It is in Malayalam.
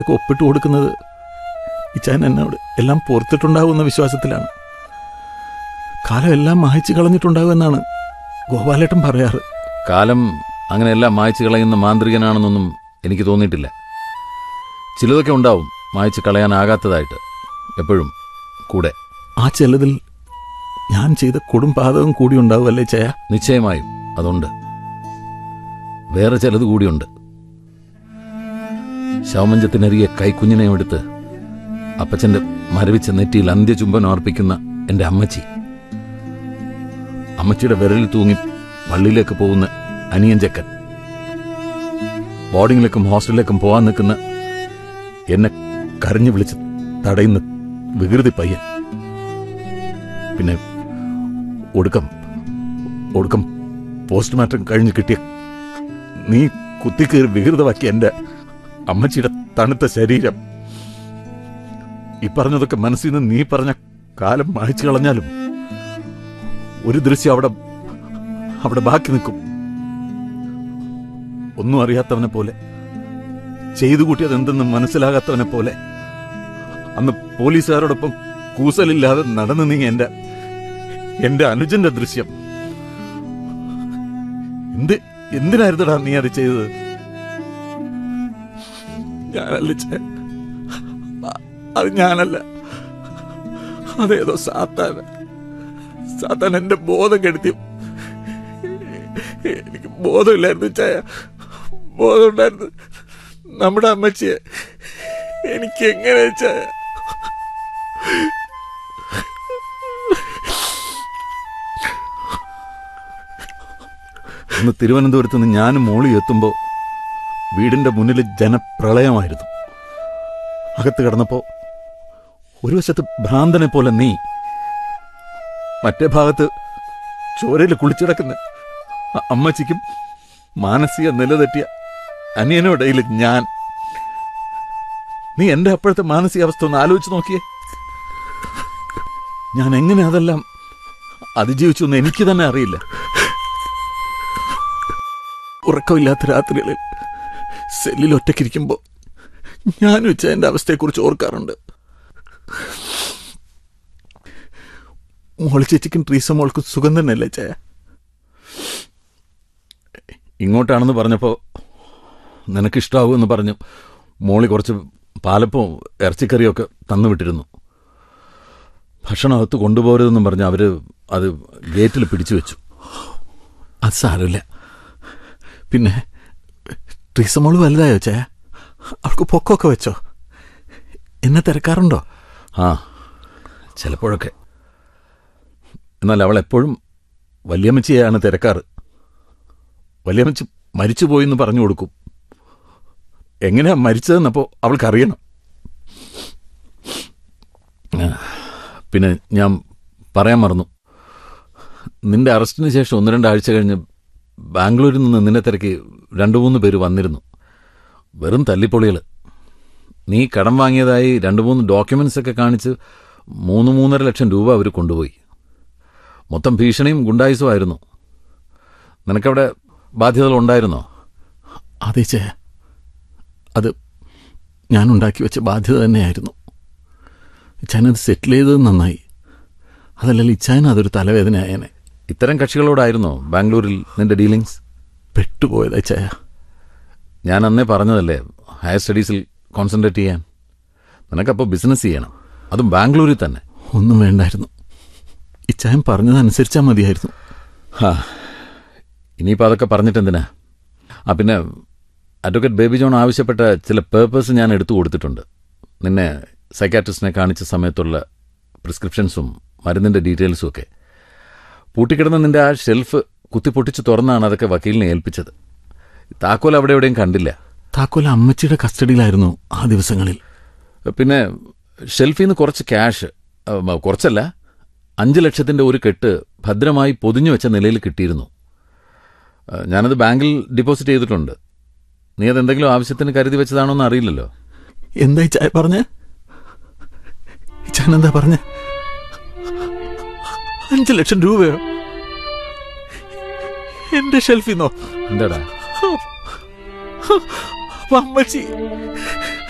ഒക്കെ ഒപ്പിട്ട് കൊടുക്കുന്നത് ഇച്ചാൻ എന്നോട് എല്ലാം പൊറത്തിട്ടുണ്ടാകുമെന്ന വിശ്വാസത്തിലാണ് കാലം എല്ലാം മായച്ചു കളഞ്ഞിട്ടുണ്ടാകുമെന്നാണ് ഗോപാലേട്ടൻ പറയാറ് കാലം അങ്ങനെയെല്ലാം മായ്ച്ചു കളയുന്ന മാന്ത്രികനാണെന്നൊന്നും എനിക്ക് തോന്നിയിട്ടില്ല ചിലതൊക്കെ ഉണ്ടാവും മായ്ച്ചു കളയാനാകാത്തതായിട്ട് എപ്പോഴും കൂടെ ആ ചിലതിൽ ഞാൻ ചെയ്ത കൊടും പാതകം കൂടി ഉണ്ടാവുമല്ലേ ചയ നിശ്ചയമായും അതുണ്ട് വേറെ ചിലത് കൂടിയുണ്ട് ശവമഞ്ചത്തിനരികെ കൈക്കുഞ്ഞിനെയും എടുത്ത് അപ്പച്ചന്റെ മരവിച്ച നെറ്റിയിൽ അന്ത്യചുംബനം അർപ്പിക്കുന്ന എന്റെ അമ്മച്ചി അമ്മച്ചിയുടെ വിരലിൽ തൂങ്ങി പള്ളിയിലേക്ക് പോകുന്ന അനിയൻ ചെക്കൻ ബോർഡിങ്ങിലേക്കും ഹോസ്റ്റലിലേക്കും പോകാൻ നിൽക്കുന്ന എന്നെ കരഞ്ഞു വിളിച്ച് തടയുന്ന വികൃതി പയ്യൻ പിന്നെ ഒടുക്കം ഒടുക്കം പോസ്റ്റ്മോർട്ടം കഴിഞ്ഞ് കിട്ടിയ നീ കുത്തിക്കേറി വികൃതമാക്കിയ എന്റെ അമ്മച്ചിയുടെ തണുത്ത ശരീരം ഈ പറഞ്ഞതൊക്കെ മനസ്സിൽ നിന്ന് നീ പറഞ്ഞ കാലം മായ്ച്ചു കളഞ്ഞാലും ഒരു ദൃശ്യം അവിടെ അവിടെ ബാക്കി നിൽക്കും ഒന്നും അറിയാത്തവനെ പോലെ ചെയ്തു കൂട്ടിയത് എന്തെന്ന് മനസ്സിലാകാത്തവനെ പോലെ അന്ന് പോലീസുകാരോടൊപ്പം കൂസലില്ലാതെ നടന്നു നീ എന്റെ എന്റെ അനുജന്റെ ദൃശ്യം എന്ത് എന്തിനായിരുന്നടാ നീ അത് ചെയ്തത് ഞാനല്ല ചേ. അ- അത് ഞാനല്ല അതേതോ സാത്താൻ സാത്താൻ എന്റെ ബോധം കെടുത്തി എനിക്ക് ബോധമില്ലായിരുന്നു ചായ ബോധം ഉണ്ടായിരുന്നു നമ്മുടെ അമ്മച്ചിയെ എനിക്ക് എങ്ങനെ ചായ അന്ന് തിരുവനന്തപുരത്ത് നിന്ന് ഞാനും മോളി എത്തുമ്പോൾ വീടിന്റെ മുന്നിൽ ജനപ്രളയമായിരുന്നു അകത്ത് കിടന്നപ്പോ ഒരു വശത്ത് ഭ്രാന്തനെ പോലെ നീ മറ്റേ ഭാഗത്ത് ചോരയിൽ കുളിച്ചിടക്കുന്ന അ- അമ്മച്ചിക്കും മാനസിക നില തെറ്റിയ അനിയനും ഇടയിൽ ഞാൻ നീ എന്റെ അപ്പോഴത്തെ മാനസികാവസ്ഥ ഒന്ന് ആലോചിച്ച് നോക്കിയേ ഞാൻ എങ്ങനെ അതെല്ലാം അതിജീവിച്ചു എന്ന് എനിക്ക് തന്നെ അറിയില്ല ഉറക്കമില്ലാത്ത രാത്രികളിൽ സെല്ലിൽ ഒറ്റയ്ക്കിരിക്കുമ്പോൾ ഞാൻ വെച്ച എന്റെ അവസ്ഥയെക്കുറിച്ച് ഓർക്കാറുണ്ട് മോളി ചേച്ചിക്കും ട്രീസ മോൾക്കും സുഖം തന്നെയല്ലേ ചായ ഇങ്ങോട്ടാണെന്ന് പറഞ്ഞപ്പോൾ നിനക്കിഷ്ടാവുമെന്ന് പറഞ്ഞു മോളി കുറച്ച് പാലപ്പവും ഇറച്ചിക്കറിയൊക്കെ തന്നു വിട്ടിരുന്നു ഭക്ഷണം അകത്ത് കൊണ്ടുപോകരുതെന്നും പറഞ്ഞ് അവര് അത് ഗേറ്റിൽ പിടിച്ചു വെച്ചു അത് സാരമില്ല പിന്നെ ട്രീസ മോള് വലുതായോ ചായ അവൾക്ക് പൊക്കമൊക്കെ വെച്ചോ എന്നെ തിരക്കാറുണ്ടോ ആ ചിലപ്പോഴൊക്കെ എന്നാൽ അവൾ എപ്പോഴും വല്യമ്മച്ചിയെയാണ് തിരക്കാറ് വല്യമ്മച്ചി മരിച്ചുപോയി എന്ന് പറഞ്ഞു കൊടുക്കും എങ്ങനെയാ മരിച്ചതെന്നപ്പോൾ അവൾക്കറിയണം ആ, പിന്നെ ഞാൻ പറയാൻ മറന്നു നിന്റെ അറസ്റ്റിന് ശേഷം ഒന്ന് രണ്ടാഴ്ച കഴിഞ്ഞ് ബാംഗ്ലൂരിൽ നിന്ന് നിന്നെ തിരക്കി രണ്ടു മൂന്ന് പേര് വന്നിരുന്നു വെറും തല്ലിപ്പൊളികൾ നീ കടം വാങ്ങിയതായി രണ്ട് മൂന്ന് ഡോക്യുമെന്റ്സ് ഒക്കെ കാണിച്ച് മൂന്ന് മൂന്നര ലക്ഷം രൂപ അവർ കൊണ്ടുപോയി മൊത്തം ഭീഷണിയും ഗുണ്ടായുസും ആയിരുന്നു നിനക്കവിടെ ബാധ്യതകൾ ഉണ്ടായിരുന്നോ അതെ ചേ അത് ഞാൻ ഉണ്ടാക്കി വെച്ച ബാധ്യത തന്നെയായിരുന്നു ഇച്ചാനത് സെറ്റിൽ ചെയ്തത് നന്നായി അതല്ലെങ്കിൽ ഇച്ചായന് അതൊരു തലവേദനയായേനെ ഇത്തരം കക്ഷികളോടായിരുന്നോ ബാംഗ്ലൂരിൽ നിന്റെ ഡീലിങ്സ് പെട്ടുപോയതാ ചായ ഞാൻ അന്നേ പറഞ്ഞതല്ലേ ഹയർ സ്റ്റഡീസിൽ കോൺസെൻട്രേറ്റ് ചെയ്യാൻ നിനക്കപ്പോൾ ബിസിനസ് ചെയ്യണം അതും ബാംഗ്ലൂരിൽ തന്നെ ഒന്നും വേണ്ടായിരുന്നു ഇച്ചായൻ പറഞ്ഞതനുസരിച്ചാൽ മതിയായിരുന്നു ഹാ ഇനിയിപ്പോൾ അതൊക്കെ പറഞ്ഞിട്ടെന്തിനാ ആ പിന്നെ അഡ്വക്കേറ്റ് ബേബി ജോൺ ആവശ്യപ്പെട്ട ചില പേപ്പേഴ്സ് ഞാൻ എടുത്തു കൊടുത്തിട്ടുണ്ട് നിന്നെ സൈക്കാട്രിസ്റ്റിനെ കാണിച്ച സമയത്തുള്ള പ്രിസ്ക്രിപ്ഷൻസും മരുന്നിൻ്റെ ഡീറ്റെയിൽസും ഒക്കെ പൂട്ടിക്കിടന്ന നിന്റെ ആ ഷെൽഫ് കുത്തിപ്പൊട്ടിച്ച് തുറന്നാണ് അതൊക്കെ വക്കീലിനെ ഏൽപ്പിച്ചത് താക്കോൽ അവിടെ എവിടെയും കണ്ടില്ല താക്കോൽ അമ്മച്ചിയുടെ കസ്റ്റഡിയിലായിരുന്നു ആ ദിവസങ്ങളിൽ പിന്നെ ഷെൽഫിൽ നിന്ന് കുറച്ച് ക്യാഷ് ഉം, കുറച്ചല്ല അഞ്ച് ലക്ഷത്തിന്റെ ഒരു കെട്ട് ഭദ്രമായി പൊതിഞ്ഞു വെച്ച നിലയിൽ കിട്ടിയിരുന്നു ആ, ഞാനത് ബാങ്കിൽ ഡെപ്പോസിറ്റ് ചെയ്തിട്ടുണ്ട് നീ അത് എന്തെങ്കിലും ആവശ്യത്തിന് കരുതി വെച്ചതാണോ എന്ന് അറിയില്ലല്ലോ എന്താ ചായ പറഞ്ഞ ഇച്ചാൻ എന്താ പറഞ്ഞ അഞ്ചു ലക്ഷം രൂപയോ എന്റെ ഷെൽഫിന്നോ എന്താടാ അപ്പൊ അമ്മച്ചി